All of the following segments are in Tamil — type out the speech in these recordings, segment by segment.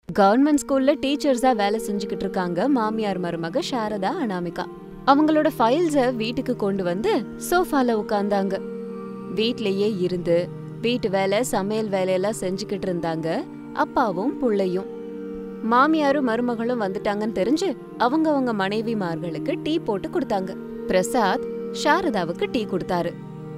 கவர்மெண்ட் ஸ்கூல்ல டீச்சர்ஸா வேலை செஞ்சுக்கிட்டு இருக்காங்க மாமியார் மருமக சாரதா அனாமிகா அவங்களோட ஃபைல்ஸ வீட்டுக்கு கொண்டு வந்து சோஃபால உட்கார்ந்தாங்க வீட்லயே இருந்து வீட்டு வேலை சமையல் வேலையெல்லாம் செஞ்சுக்கிட்டு இருந்தாங்க அப்பாவும் புள்ளையும் மாமியாரும் மருமகளும் வந்துட்டாங்கன்னு தெரிஞ்சு அவங்க அவங்க மனைவிமார்களுக்கு டீ போட்டு கொடுத்தாங்க பிரசாத் சாரதாவுக்கு டீ கொடுத்தாரு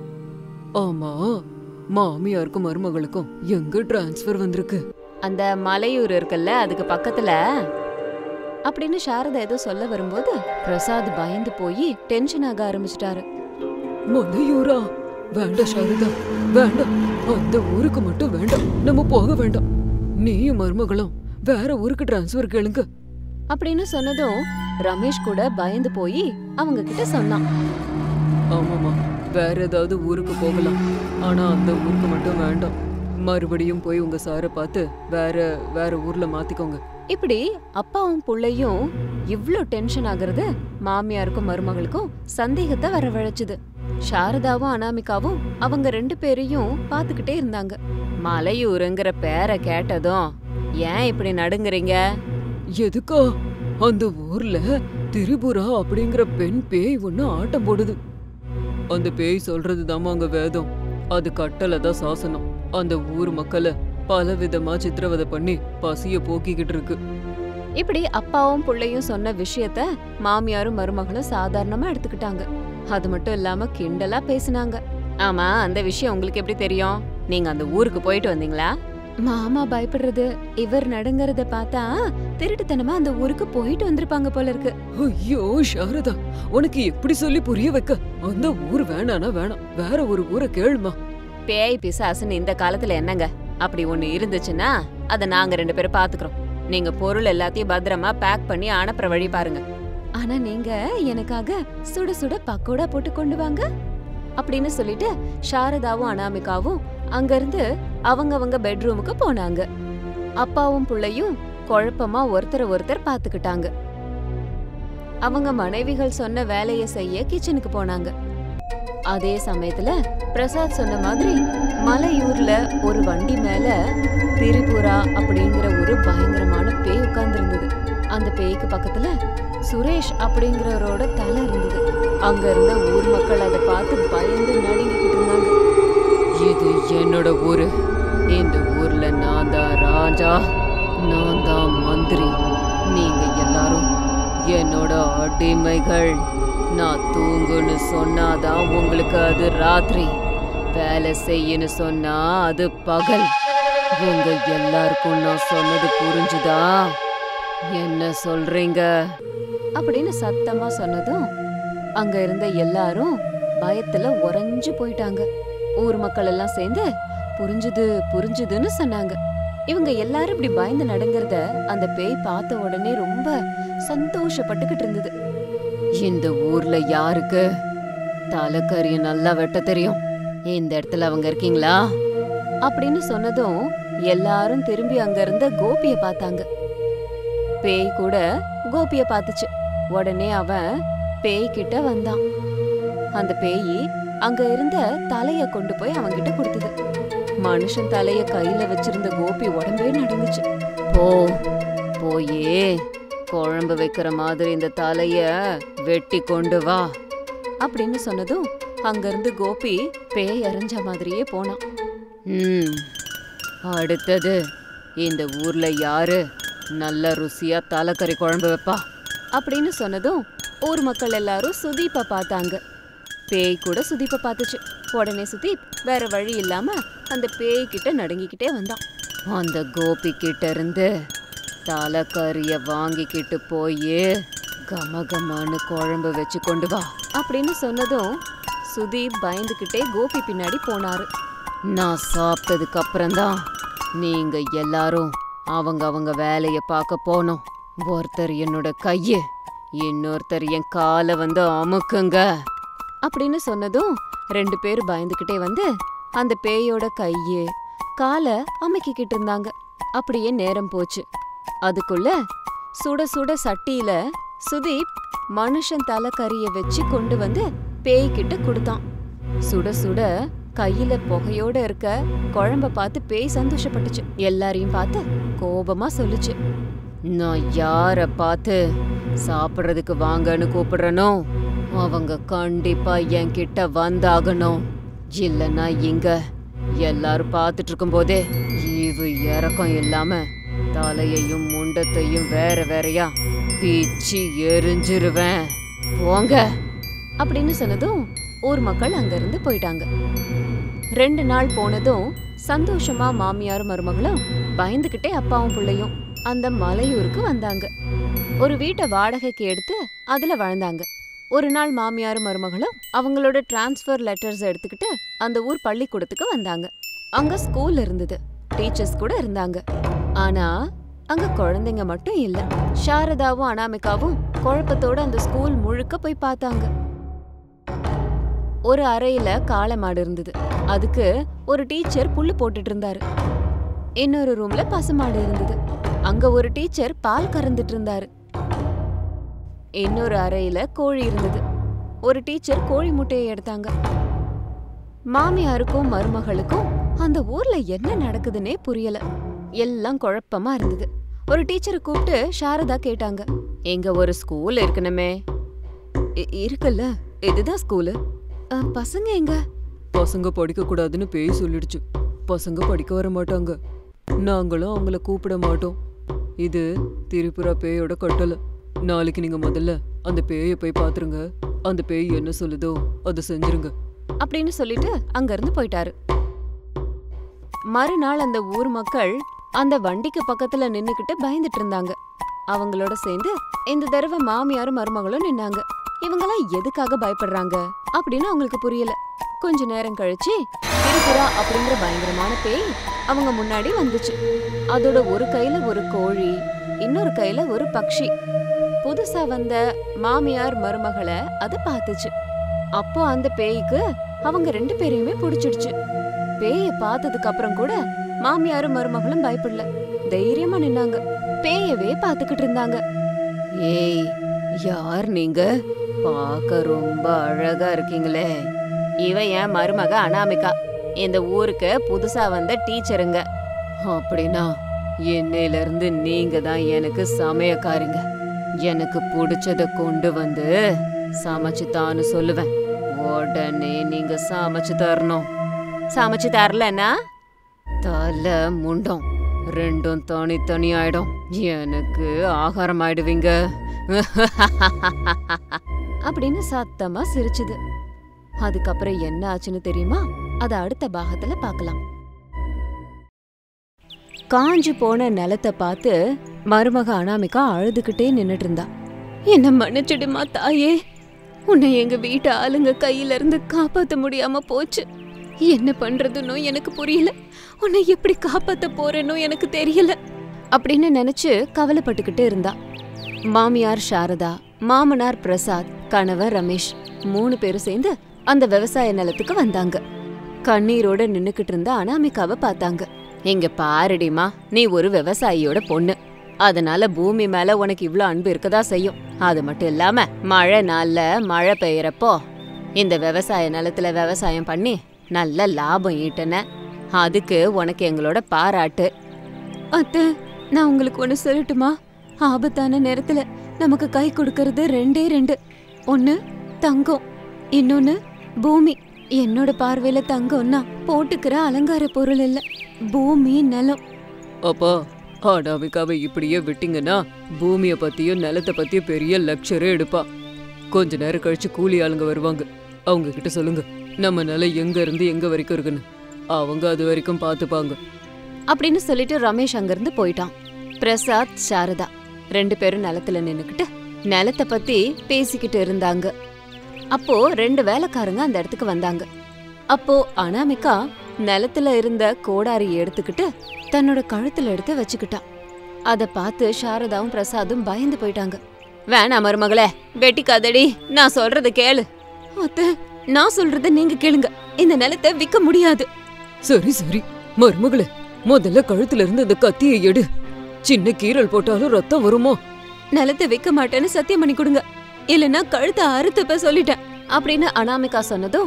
ஆமா மாமியாருக்கும் மருமகளுக்கும் எங்க டிரான்ஸ்ஃபர் வந்திருக்கு அந்த மலையூர் இருக்குல்ல அதுக்கு பக்கத்துல அப்படின்னு சாரதா ஏதோ சொல்ல வரும்போது பிரசாத் பயந்து போய் டென்ஷன் ஆக ஆரம்பிச்சிட்டாரு மலையூரா வேண்டாம் சாரதா வேண்டாம் அந்த ஊருக்கு மட்டும் வேண்டாம் நம்ம போக வேண்டாம் நீயும் மருமகளும் வேற ஊருக்கு டிரான்ஸ்ஃபர் கேளுங்க அப்படின்னு சொன்னதும் ரமேஷ் கூட பயந்து போய் அவங்க கிட்ட சொன்னான் ஆமாமா வேற ஏதாவது ஊருக்கு போகலாம் ஆனா அந்த ஊருக்கு மட்டும் வேண்டாம் மறுபடியும் போய் உங்க சாரை பார்த்து வேற வேற ஊர்ல மாத்திக்கோங்க இப்படி அப்பாவும் புள்ளையும் இவ்ளோ டென்ஷன் ஆகுறது மாமியாருக்கும் மருமகளுக்கும் சந்தேகத்தை வரவழைச்சுது சாரதாவும் அனாமிகாவும் அவங்க ரெண்டு பேரையும் பாத்துக்கிட்டே இருந்தாங்க மலையூருங்கிற பேரை கேட்டதும் ஏன் இப்படி நடுங்குறீங்க எதுக்கா அந்த ஊர்ல திரிபுரா அப்படிங்கிற பெண் பேய் ஒண்ணு ஆட்டம் போடுது அந்த பேய் சொல்றது அங்க வேதம் அது கட்டளை தான் சாசனம் அந்த ஊர் மக்களை பல விதமா சித்திரவதை பண்ணி பசிய போக்கிக்கிட்டு இருக்கு இப்படி அப்பாவும் புள்ளையும் சொன்ன விஷயத்த மாமியாரும் மருமகளும் சாதாரணமா எடுத்துக்கிட்டாங்க அது மட்டும் இல்லாம கிண்டலா பேசினாங்க ஆமா அந்த விஷயம் உங்களுக்கு எப்படி தெரியும் நீங்க அந்த ஊருக்கு போயிட்டு வந்தீங்களா மாமா பயப்படுறது இவர் நடுங்கறத பார்த்தா திருட்டுத்தனமா அந்த ஊருக்கு போயிட்டு வந்திருப்பாங்க போல இருக்கு ஐயோ சாரதா உனக்கு எப்படி சொல்லி புரிய வைக்க அந்த ஊர் வேணானா வேணாம் வேற ஒரு ஊரை கேளுமா பேய் பிசாசுன்னு இந்த காலத்துல என்னங்க அப்படி ஒண்ணு இருந்துச்சுன்னா அத நாங்க ரெண்டு பேரும் பாத்துக்கிறோம் நீங்க பொருள் எல்லாத்தையும் பத்திரமா பேக் பண்ணி அனுப்புற வழி பாருங்க ஆனா நீங்க எனக்காக சுட சுட பக்கோடா போட்டு கொண்டு வாங்க அப்படின்னு சொல்லிட்டு சாரதாவும் அனாமிகாவும் அங்கிருந்து அவங்க அவங்க பெட்ரூமுக்கு போனாங்க அப்பாவும் புள்ளையும் குழப்பமா ஒருத்தர ஒருத்தர் பாத்துக்கிட்டாங்க அவங்க மனைவிகள் சொன்ன வேலைய செய்ய கிச்சனுக்கு போனாங்க அதே சமயத்துல பிரசாத் சொன்ன மாதிரி மலையூர்ல ஒரு வண்டி மேல திரிபுரா அப்படிங்கிற ஒரு பயங்கரமான பேய் உட்கார்ந்திருந்தது அந்த பேய்க்கு பக்கத்துல சுரேஷ் அப்படிங்கிறவரோட தலை இருந்தது அங்க இருந்த ஊர் மக்கள் அதை பார்த்து பயந்து நடுங்கிக்கிட்டு இருந்தாங்க இது என்னோட ஊரு இந்த ஊர்ல நான் தான் ராஜா நான் தான் மந்திரி நீங்க எல்லாரும் என்னோட அடிமைகள் நான் தூங்குன்னு சொன்னாதான் உங்களுக்கு அது ராத்திரி வேலை செய்யன்னு சொன்னா அது பகல் உங்க எல்லாருக்கும் நான் சொன்னது புரிஞ்சுதா என்ன சொல்றீங்க அப்படின்னு சத்தமா சொன்னதும் அங்க இருந்த எல்லாரும் பயத்துல உறைஞ்சு போயிட்டாங்க ஊர் மக்கள் எல்லாம் சேர்ந்து புரிஞ்சுது புரிஞ்சுதுன்னு சொன்னாங்க இவங்க எல்லாரும் இப்படி பயந்து நடுங்கறத அந்த பேய் பார்த்த உடனே ரொம்ப சந்தோஷப்பட்டுக்கிட்டு இருந்தது இந்த ஊர்ல யாருக்கு தலைக்கறிய நல்லா வெட்ட தெரியும் இந்த இடத்துல அவங்க இருக்கீங்களா அப்படின்னு சொன்னதும் எல்லாரும் திரும்பி அங்க இருந்த கோபிய பார்த்தாங்க பேய் கூட கோபிய பார்த்துச்சு உடனே அவன் பேய் கிட்ட வந்தான் அந்த பேய் அங்க இருந்த தலைய கொண்டு போய் அவன்கிட்ட கொடுத்தது மனுஷன் தலைய கையில வச்சிருந்த கோபி உடம்பே நடுங்குச்சு போ போயே குழம்பு வைக்கிற மாதிரி இந்த தலைய வெட்டி கொண்டு வா அப்படின்னு சொன்னதும் அங்கிருந்து கோபி பேய் அரைஞ்ச மாதிரியே போனான் ம் அடுத்தது இந்த ஊர்ல யாரு நல்ல ருசியா தலைக்கறி குழம்பு வைப்பா அப்படின்னு சொன்னதும் ஊர் மக்கள் எல்லாரும் சுதீப்பை பார்த்தாங்க பேய் கூட சுதீப்பை பார்த்துச்சு உடனே சுதீப் வேற வழி இல்லாம அந்த பேய் கிட்ட நடுங்கிக்கிட்டே வந்தான் அந்த கோபி கிட்ட இருந்து தலைக்கறிய வாங்கிக்கிட்டு போய் கமகமான்னு குழம்பு வச்சு கொண்டு வா அப்படின்னு சொன்னதும் சுதீப் பயந்துகிட்டே கோபி பின்னாடி போனாரு நான் சாப்பிட்டதுக்கு அப்புறம்தான் நீங்க எல்லாரும் அவங்க அவங்க வேலைய பார்க்க போனோம் ஒருத்தர் என்னோட கைய இன்னொருத்தர் என் காலை வந்து அமுக்குங்க அப்படின்னு சொன்னதும் ரெண்டு பேர் பயந்துகிட்டே வந்து அந்த பேயோட கையை காலை அமுக்கிக்கிட்டு இருந்தாங்க அப்படியே நேரம் போச்சு அதுக்குள்ள சுட சுட சட்டியில சுதீப் மனுஷன் தலைக்கறிய வச்சு கொண்டு வந்து பேய்கிட்ட கொடுத்தான் சுட சுட கையில புகையோட இருக்க குழம்ப பார்த்து பேய் சந்தோஷப்பட்டுச்சு எல்லாரையும் பார்த்து கோபமா சொல்லுச்சு நான் யார பார்த்து சாப்பிடுறதுக்கு வாங்கன்னு கூப்பிடுறனோ அவங்க கண்டிப்பா என்கிட்ட வந்தாகணும் இல்லைன்னா இங்க எல்லாரும் பார்த்துட்டு இருக்கும்போதே ஈவு இறக்கம் இல்லாம தலையையும் முண்டத்தையும் வேற வேறயா பிச்சு எரிஞ்சிருவேன் போங்க அப்படின்னு சொன்னதும் ஊர் மக்கள் அங்கிருந்து போயிட்டாங்க ரெண்டு நாள் போனதும் சந்தோஷமா மாமியாரும் மருமகளும் பயந்துகிட்டே அப்பாவும் பிள்ளையும் அந்த மலையூருக்கு வந்தாங்க ஒரு வீட்டை வாடகைக்கு எடுத்து அதுல வாழ்ந்தாங்க ஒரு நாள் மாமியாரும் மருமகளும் அவங்களோட டிரான்ஸ்ஃபர் லெட்டர்ஸ் எடுத்துக்கிட்டு அந்த ஊர் பள்ளிக்கூடத்துக்கு வந்தாங்க அங்க ஸ்கூல் இருந்தது டீச்சர்ஸ் கூட இருந்தாங்க ஆனா அங்க குழந்தைங்க மட்டும் இல்ல சாரதாவும் அனாமிகாவும் குழப்பத்தோட அந்த ஸ்கூல் முழுக்க போய் பார்த்தாங்க ஒரு அறையில காளை மாடு இருந்தது அதுக்கு ஒரு டீச்சர் புல்லு போட்டுட்டு இருந்தாரு இன்னொரு ரூம்ல பசுமாடு இருந்தது அங்க ஒரு டீச்சர் பால் கறந்துட்டு இருந்தாரு இன்னொரு அறையில கோழி இருந்தது ஒரு டீச்சர் கோழி முட்டையை எடுத்தாங்க மாமியாருக்கும் மருமகளுக்கும் அந்த ஊர்ல என்ன நடக்குதுன்னே புரியல எல்லாம் குழப்பமா இருந்தது ஒரு டீச்சரை கூப்பிட்டு சாரதா கேட்டாங்க எங்க ஒரு ஸ்கூல் இருக்கணுமே "இ- இருக்குல்ல இதுதான் ஸ்கூலு "அ, பசங்க எங்க பசங்க படிக்க கூடாதுன்னு பேய் சொல்லிடுச்சு பசங்க படிக்க வர மாட்டாங்க நாங்களும் அவங்கள கூப்பிட மாட்டோம் இது திரிபுரா பேயோட கட்டளை நாளைக்கு நீங்க முதல்ல அந்த பேயை போய் பாத்துருங்க அந்த பேய் என்ன சொல்லுதோ அதை செஞ்சிருங்க அப்படின்னு சொல்லிட்டு அங்கிருந்து போயிட்டாரு மறுநாள் அந்த ஊர் மக்கள் அந்த வண்டிக்கு பக்கத்துல நின்னுக்கிட்டு பயந்துட்டு இருந்தாங்க அவங்களோட சேர்ந்து இந்த தடவை மாமியாரும் மருமகளும் நின்னாங்க இவங்கெல்லாம் எதுக்காக பயப்படுறாங்க அப்படின்னு அவங்களுக்கு புரியல கொஞ்ச நேரம் கழிச்சு திரிபுரா அப்படிங்கிற பயங்கரமான பேய் அவங்க முன்னாடி வந்துச்சு அதோட ஒரு கையில ஒரு கோழி இன்னொரு கையில ஒரு பக்ஷி புதுசா வந்த மாமியார் மருமகளை அது பார்த்துச்சு அப்போ அந்த பேய்க்கு அவங்க ரெண்டு பேரையுமே பிடிச்சிடுச்சு பேய பார்த்ததுக்கு அப்புறம் கூட மாமியாரும் மருமகளும் பயப்படல தைரியமா நின்னாங்க பேயவே பார்த்துக்கிட்டு இருந்தாங்க ஏய் யார் நீங்க பார்க்க ரொம்ப அழகா இருக்கீங்களே இவ என் மருமக அனாமிகா இந்த ஊருக்கு புதுசா வந்த டீச்சருங்க அப்படின்னா என்னையில இருந்து நீங்க தான் எனக்கு சமயக்காரிங்க எனக்கு பிடிச்சத கொண்டு வந்து சமைச்சு தான்னு சொல்லுவேன் உடனே நீங்க சமைச்சு தரணும் சமைச்சு தரலன்னா தலை முண்டம் ரெண்டும் தனித்தனி ஆயிடும் எனக்கு ஆகாரம் ஆயிடுவீங்க அப்படின்னு சத்தமா சிரிச்சுது அதுக்கப்புறம் என்ன ஆச்சுன்னு தெரியுமா அத அடுத்த பாகத்துல பார்க்கலாம் காஞ்சு போன நிலத்தை பார்த்து மருமக அனாமிகா அழுதுகிட்டே நின்னுட்டு இருந்தா என்ன மன்னிச்சிடுமா தாயே உன்னை எங்க வீட்டு ஆளுங்க கையில இருந்து காப்பாத்த முடியாம போச்சு என்ன பண்றதுன்னு எனக்கு புரியல உன்னை எப்படி காப்பாத்த போறேனோ எனக்கு தெரியல அப்படின்னு நினைச்சு கவலைப்பட்டுக்கிட்டு இருந்தா மாமியார் சாரதா மாமனார் பிரசாத் கணவர் ரமேஷ் மூணு பேரும் சேர்ந்து அந்த விவசாய நிலத்துக்கு வந்தாங்க கண்ணீரோட நின்னுக்கிட்டு இருந்த அனாமிகாவை பார்த்தாங்க இங்க பாருடிமா நீ ஒரு விவசாயியோட பொண்ணு அதனால பூமி மேல உனக்கு இவ்ளோ அன்பு இருக்கதா செய்யும் அது மட்டும் இல்லாம மழை நாள்ல மழை பெய்யறப்போ இந்த விவசாய நிலத்துல விவசாயம் பண்ணி நல்ல லாபம் ஈட்டன அதுக்கு உனக்கு எங்களோட பாராட்டு அத்தை நான் உங்களுக்கு ஒன்று சொல்லட்டுமா ஆபத்தான நேரத்துல நமக்கு கை கொடுக்கறது ரெண்டே ரெண்டு ஒன்னு தங்கம் இன்னொன்னு பூமி என்னோட பார்வையில தங்கம்னா போட்டுக்கிற அலங்கார பொருள் இல்ல பூமி நிலம் அப்பா அனாமிகாவை இப்படியே விட்டீங்கன்னா பூமிய பத்தியும் நிலத்தை பத்தியும் பெரிய லெக்சரே எடுப்பா கொஞ்ச நேரம் கழிச்சு கூலி ஆளுங்க வருவாங்க அவங்க கிட்ட சொல்லுங்க நம்ம நிலம் எங்க இருந்து எங்க வரைக்கும் இருக்குன்னு அவங்க அது வரைக்கும் பார்த்துப்பாங்க அப்படின்னு சொல்லிட்டு ரமேஷ் அங்கிருந்து போயிட்டான் பிரசாத் சாரதா ரெண்டு பேரும் நிலத்துல நின்னுக்கிட்டு நிலத்தை பத்தி பேசிக்கிட்டு இருந்தாங்க அப்போ ரெண்டு வேலைக்காரங்க அந்த இடத்துக்கு வந்தாங்க அப்போ அனாமிகா நிலத்துல இருந்த கோடாரி எடுத்துக்கிட்டு தன்னோட கழுத்துல எடுத்து வச்சுக்கிட்டான் அத பார்த்து சாரதாவும் பிரசாதும் பயந்து போயிட்டாங்க வேணாம் மருமகளே வெட்டிக்காதடி நான் சொல்றத கேளு அத்தை நான் சொல்றத நீங்க கேளுங்க இந்த நிலத்தை விக்க முடியாது சரி சரி மருமகளே முதல்ல கழுத்துல இருந்து அந்த கத்தியை எடு சின்ன கீரல் போட்டாலும் ரத்தம் வருமா நிலத்தை விற்க மாட்டேன்னு சத்தியம் பண்ணி கொடுங்க இல்லைன்னா கழுத்தை அறுத்துப்ப சொல்லிட்டேன் அப்படின்னு அனாமிகா சொன்னதும்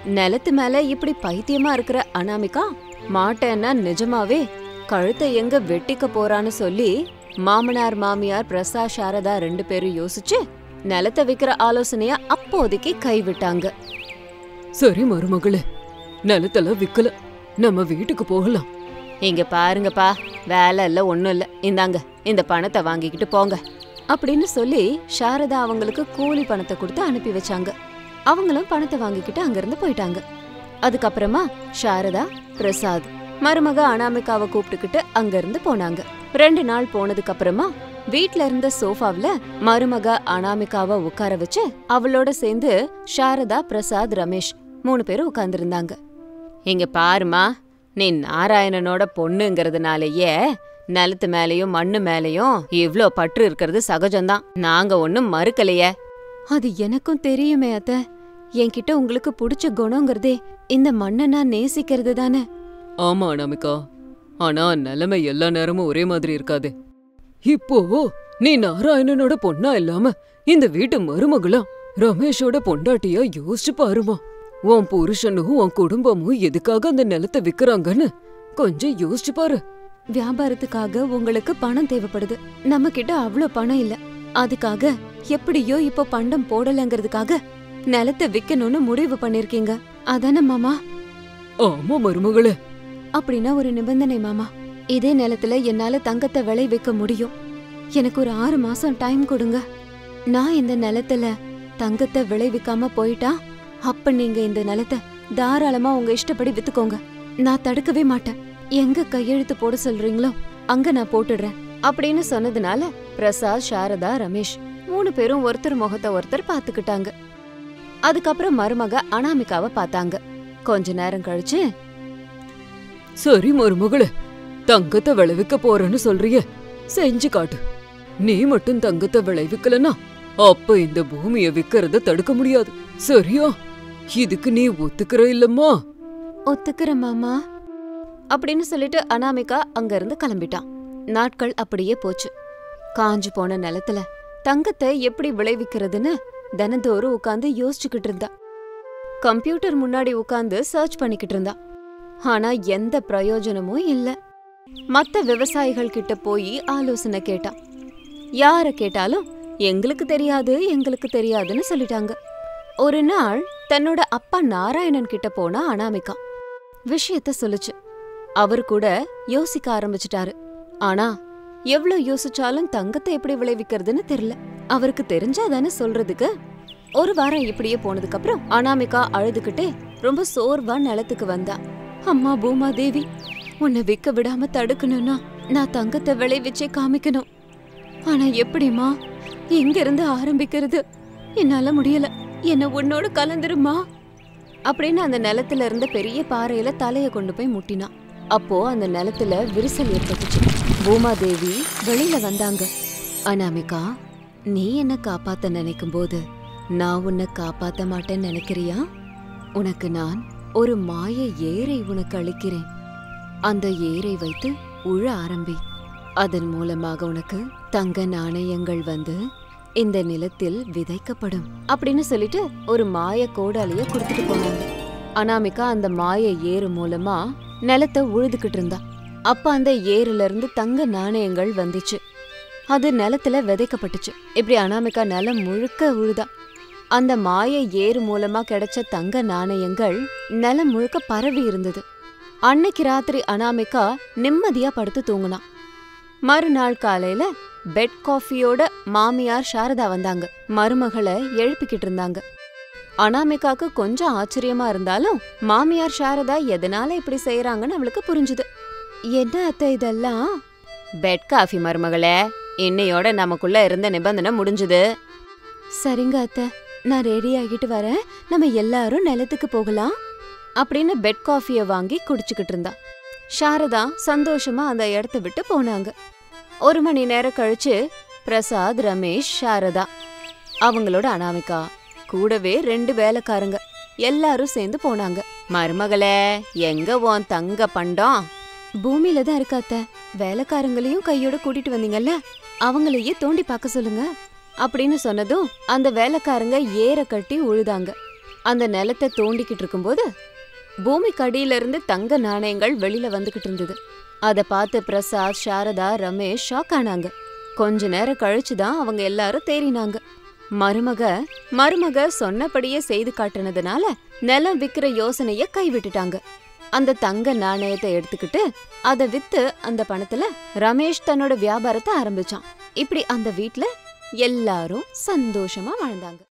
நிலத்து மேல இப்படி பைத்தியமா இருக்கிற அனாமிகா மாட்டேன்னா நிஜமாவே கழுத்தை எங்க வெட்டிக்க போறான்னு சொல்லி மாமனார் மாமியார் பிரசாத் சாரதா ரெண்டு பேரும் யோசிச்சு நிலத்தை விக்கிற ஆலோசனைய அப்போதைக்கு கைவிட்டாங்க சரி மருமகளே நிலத்தெல்லாம் விக்கல நம்ம வீட்டுக்கு போகலாம் இங்க பாருங்கப்பா வேலை இல்ல ஒண்ணும் இல்ல இந்தாங்க இந்த பணத்தை வாங்கிக்கிட்டு போங்க அப்படின்னு சொல்லி சாரதா அவங்களுக்கு கூலி பணத்தை கொடுத்து அனுப்பி வச்சாங்க அவங்களும் பணத்தை வாங்கிக்கிட்டு அங்கிருந்து போயிட்டாங்க அதுக்கப்புறமா சாரதா பிரசாத் மருமக அனாமிகாவை கூப்பிட்டுக்கிட்டு அங்கிருந்து போனாங்க ரெண்டு நாள் போனதுக்கு அப்புறமா வீட்ல இருந்த சோஃபாவுல மருமக அனாமிகாவை உட்கார வச்சு அவளோட சேர்ந்து சாரதா பிரசாத் ரமேஷ் மூணு பேரும் உட்கார்ந்திருந்தாங்க இங்க பாருமா நீ நாராயணனோட பொண்ணுங்கிறதுனாலயே நிலத்து மேலயும் மண்ணு மேலயும் இவ்ளோ பற்று இருக்கிறது சகஜம்தான் நாங்க ஒண்ணும் மறுக்கலையே அது எனக்கும் தெரியுமே அத்த என்கிட்ட உங்களுக்கு பிடிச்ச குணங்கிறதே இந்த மண்ணை நான் நேசிக்கிறது தானே ஆமா அனாமிகா ஆனா நிலைமை எல்லா நேரமும் ஒரே மாதிரி இருக்காதே இப்போ நீ நாராயணனோட பொண்ணா இல்லாம இந்த வீட்டு மருமகளா ரமேஷோட பொண்டாட்டியா யோசிச்சு பாருமா உன் புருஷனும் உன் குடும்பமும் எதுக்காக அந்த நிலத்தை விக்கிறாங்கன்னு கொஞ்சம் யோசிச்சு பாரு வியாபாரத்துக்காக உங்களுக்கு பணம் தேவைப்படுது நம்ம கிட்ட அவ்ளோ பணம் இல்ல அதுக்காக எப்படியோ இப்போ பண்டம் போடலங்கிறதுக்காக நிலத்தை விக்கணும்னு முடிவு பண்ணிருக்கீங்க அதானே மாமா ஆமா மருமகளே அப்படின்னா ஒரு நிபந்தனை மாமா இதே நிலத்துல என்னால தங்கத்தை விளை வைக்க முடியும் எனக்கு ஒரு ஆறு மாசம் டைம் கொடுங்க நான் இந்த நிலத்துல தங்கத்தை விளைவிக்காம போயிட்டா அப்ப நீங்க இந்த நிலத்தை தாராளமா உங்க இஷ்டப்படி வித்துக்கோங்க நான் தடுக்கவே மாட்டேன் எங்க கையெழுத்து போட சொல்றீங்களோ அங்க நான் போட்டுடுறேன் அப்படின்னு சொன்னதுனால பிரசாத் சாரதா ரமேஷ் மூணு பேரும் ஒருத்தர் முகத்தை ஒருத்தர் பாத்துக்கிட்டாங்க அதுக்கப்புறம் மருமக அனாமிகாவை பார்த்தாங்க கொஞ்ச நேரம் கழிச்சு சரி மருமகளே தங்கத்தை விளைவிக்க போறேன்னு சொல்றியே செஞ்சு காட்டு நீ மட்டும் தங்கத்தை விளைவிக்கலனா அப்ப இந்த பூமியை விக்கிறத தடுக்க முடியாது சரியா இதுக்கு நீ ஒத்துக்கிற இல்லம்மா ஒத்துக்கிற மாமா அப்படின்னு சொல்லிட்டு அனாமிகா அங்க இருந்து கிளம்பிட்டான் நாட்கள் அப்படியே போச்சு காஞ்சு போன நிலத்துல தங்கத்தை எப்படி விளைவிக்கிறதுன்னு தினந்தோறும் உட்காந்து யோசிச்சுக்கிட்டு இருந்தா கம்ப்யூட்டர் முன்னாடி உட்காந்து சர்ச் பண்ணிக்கிட்டு இருந்தா ஆனா எந்த பிரயோஜனமும் இல்ல மத்த விவசாயிகள் கிட்ட போய் ஆலோசனை கேட்டான் யார கேட்டாலும் எங்களுக்கு தெரியாது எங்களுக்கு தெரியாதுன்னு சொல்லிட்டாங்க ஒரு நாள் தன்னோட அப்பா நாராயணன் கிட்ட போனா அனாமிகா விஷயத்த சொல்லுச்சு அவர் கூட யோசிக்க ஆரம்பிச்சிட்டாரு ஆனா எவ்வளவு யோசிச்சாலும் தங்கத்தை எப்படி விளைவிக்கிறதுன்னு தெரியல அவருக்கு தெரிஞ்சாதானே சொல்றதுக்கு ஒரு வாரம் இப்படியே போனதுக்கு அப்புறம் அனாமிகா அழுதுகிட்டே ரொம்ப சோர்வா நிலத்துக்கு வந்தா அம்மா பூமா தேவி உன்னை விக்க விடாம தடுக்கணும்னா நான் தங்கத்தை விளைவிச்சே காமிக்கணும் ஆனா எப்படிமா எங்க இருந்து ஆரம்பிக்கிறது என்னால முடியல என்ன உன்னோட கலந்துருமா அப்படின்னு அந்த நிலத்துல இருந்த பெரிய பாறையில தலைய கொண்டு போய் முட்டினான் அப்போ அந்த நிலத்துல விரிசல் ஏற்பட்டுச்சு பூமாதேவி வெளியில வந்தாங்க அனாமிகா நீ என்ன காப்பாத்த நினைக்கும் போது நான் உன்னை காப்பாத்த மாட்டேன்னு நினைக்கிறியா உனக்கு நான் ஒரு மாய ஏரை உனக்கு அளிக்கிறேன் அந்த ஏரை வைத்து உழ ஆரம்பி அதன் மூலமாக உனக்கு தங்க நாணயங்கள் வந்து இந்த நிலத்தில் விதைக்கப்படும் அப்படின்னு சொல்லிட்டு ஒரு மாய கோடாலிய கொடுத்துட்டு போனாங்க அனாமிகா அந்த மாய ஏறு மூலமா நிலத்தை உழுதுகிட்டு இருந்தா அப்ப அந்த ஏறுல இருந்து தங்க நாணயங்கள் வந்துச்சு அது நிலத்துல விதைக்கப்பட்டுச்சு இப்படி அனாமிகா நிலம் முழுக்க உழுதா அந்த மாய ஏறு மூலமா கிடைச்ச தங்க நாணயங்கள் நிலம் முழுக்க பரவி இருந்தது அன்னைக்கு ராத்திரி அனாமிகா நிம்மதியா படுத்து தூங்குனா மறுநாள் காலையில பெட் காஃபியோட மாமியார் சாரதா வந்தாங்க மருமகளை எழுப்பிக்கிட்டு இருந்தாங்க அனாமிகாக்கு கொஞ்சம் ஆச்சரியமா இருந்தாலும் மாமியார் சாரதா எதனால இப்படி செய்யறாங்கன்னு அவளுக்கு புரிஞ்சுது என்ன அத்தை இதெல்லாம் பெட் காஃபி மருமகளே இன்னையோட நமக்குள்ள இருந்த நிபந்தனை முடிஞ்சுது சரிங்க அத்தை நான் ரெடி ஆகிட்டு வரேன் நம்ம எல்லாரும் நிலத்துக்கு போகலாம் அப்படின்னு பெட் காஃபிய வாங்கி குடிச்சுக்கிட்டு இருந்தா சாரதா சந்தோஷமா அந்த இடத்த விட்டு போனாங்க ஒரு மணி நேரம் கழிச்சு பிரசாத் ரமேஷ் சாரதா அவங்களோட அனாமிகா கூடவே ரெண்டு வேலைக்காரங்க எல்லாரும் சேர்ந்து போனாங்க மருமகளே எங்க உன் தங்க பண்டம் பூமியில தான் இருக்காத்த வேலைக்காரங்களையும் கையோட கூட்டிட்டு வந்தீங்கல்ல அவங்களையே தோண்டி பார்க்க சொல்லுங்க அப்படின்னு சொன்னதும் அந்த வேலைக்காரங்க ஏற கட்டி உழுதாங்க அந்த நிலத்தை தோண்டிக்கிட்டு இருக்கும்போது பூமிக்கு அடியில இருந்து தங்க நாணயங்கள் வெளியில வந்துகிட்டு இருந்தது அத பார்த்து பிரசாத் சாரதா ரமேஷ் ஷாக் ஆனாங்க கொஞ்ச நேரம் கழிச்சு தான் அவங்க எல்லாரும் தேறினாங்க மருமக மருமக சொன்னபடியே செய்து காட்டுனதுனால நிலம் விக்கிற யோசனைய கைவிட்டுட்டாங்க அந்த தங்க நாணயத்தை எடுத்துக்கிட்டு அதை வித்து அந்த பணத்துல ரமேஷ் தன்னோட வியாபாரத்தை ஆரம்பிச்சான் இப்படி அந்த வீட்ல எல்லாரும் சந்தோஷமா வாழ்ந்தாங்க